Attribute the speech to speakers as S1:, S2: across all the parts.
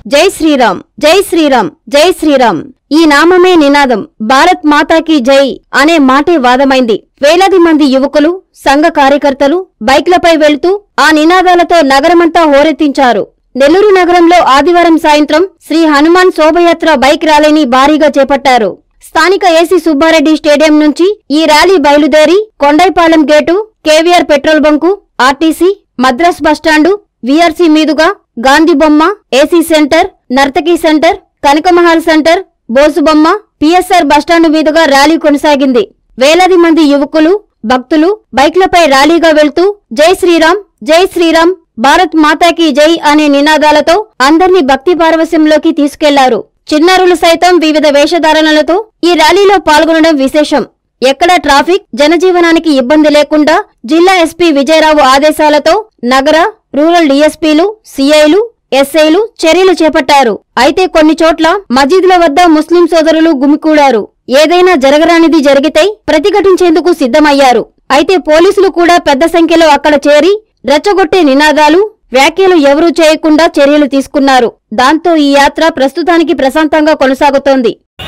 S1: జై శ్రీరామ్ జై శ్రీరామ్ జై శ్రీరామ్ ఈ నామమే నినాదం భారత్ మాతాకి జై అనే మాటే వాదమైంది వేలాది మంది యువకులు సంఘ కార్యకర్తలు బైక్లపై వెళ్తూ ఆ నినాదాలతో నగరమంతా హోరెత్తించారు నెల్లూరు నగరంలో ఆదివారం సాయంత్రం శ్రీ హనుమాన్ శోభయాత్ర బైక్ ర్యాలీని భారీగా చేపట్టారు స్థానిక ఏసీ సుబ్బారెడ్డి స్టేడియం నుంచి ఈ ర్యాలీ బయలుదేరి Kondaipalem gate KVR petrol bunk RTC Madras bus stand VRC మీదుగా గాంధీ బొమ్మ AC centre Nartaki centre Kanakamahal centre బోసుబొమ్మ పిఎస్ఆర్ బస్టాండు మీదుగా ర్యాలీ కొనసాగింది వేలాది మంది యువకులు భక్తులు బైక్లపై ర్యాలీగా వెళ్తూ జై శ్రీరామ్ జై శ్రీరామ్ భారత్ మాతాకి జై అనే నినాదాలతో అందర్నీ భక్తి పారవశ్యంలోకి తీసుకెళ్లారు చిన్నారులు సైతం వివిధ వేషధారణలతో ఈ ర్యాలీలో పాల్గొనడం విశేషం ఎక్కడా ట్రాఫిక్ జనజీవనానికి ఇబ్బంది లేకుండా జిల్లా ఎస్పీ విజయరావు ఆదేశాలతో నగర రూరల్ డీఎస్పీలు సీఐలు ఎస్ఐలు చర్యలు చేపట్టారు అయితే కొన్ని చోట్ల మసీదుల వద్ద ముస్లిం సోదరులు గుమికూడారు ఏదైనా జరగరానిది జరిగితే ప్రతిఘటించేందుకు సిద్ధమయ్యారు అయితే పోలీసులు కూడా పెద్ద సంఖ్యలో అక్కడ చేరి రెచ్చగొట్టే నినాదాలు వ్యాఖ్యలు ఎవరూ చేయకుండా చర్యలు తీసుకున్నారు దాంతో ఈ యాత్ర ప్రస్తుతానికి ప్రశాంతంగా కొనసాగుతోంది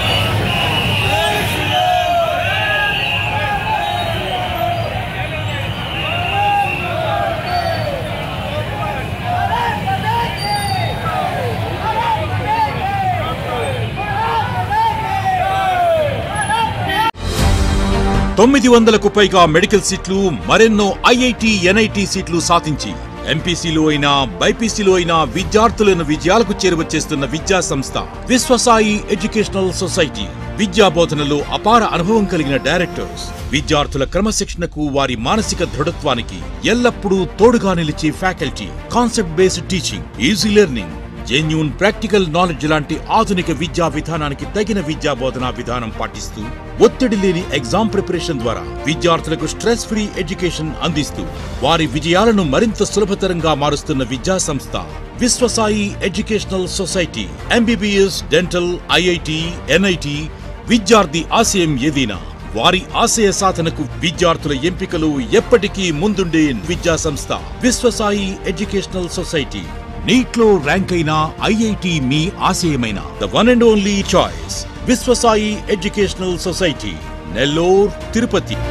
S2: తొమ్మిది వందలకు పైగా మెడికల్ సీట్లు మరెన్నో ఐఐటి ఎన్ఐటి సీట్లు సాధించి ఎంపీసీలో అయినా బైపీసీలో అయినా విద్యార్థులను విజయాలకు చేరువచేస్తున్న విద్యా సంస్థ విశ్వసాయి ఎడ్యుకేషనల్ సొసైటీ విద్యా బోధనలో అపార అనుభవం కలిగిన డైరెక్టర్స్ విద్యార్థుల క్రమశిక్షణకు వారి మానసిక దృఢత్వానికి ఎల్లప్పుడూ తోడుగా నిలిచే faculty concept based teaching easy learning genuine practical knowledge లాంటి ఆధునిక విద్యా విధానానికి తగిన విద్యా బోధనా విధానం పాటిస్తూ ఒత్తిడి లేని ఎగ్జామ్ ప్రిపరేషన్ ద్వారా విద్యార్థులకు స్ట్రెస్ ఫ్రీ ఎడ్యుకేషన్ అందిస్తూ వారి విజయాలను మరింత సులభతరంగా మారుస్తున్న విద్యా సంస్థ Vishwasai educational society MBBS dental IIT NIT విద్యార్థి ఆశయం ఏదైనా వారి ఆశయ సాధనకు విద్యార్థుల ఎంపికలు ఎప్పటికీ ముందుండే విద్యా సంస్థ విశ్వసాయి ఎడ్యుకేషనల్ సొసైటీ నీట్లో ర్యాంక్ అయిన ఐఐటి మీ ఆశయమైన the one and only choice Vishwasai educational society Nellore Tirupati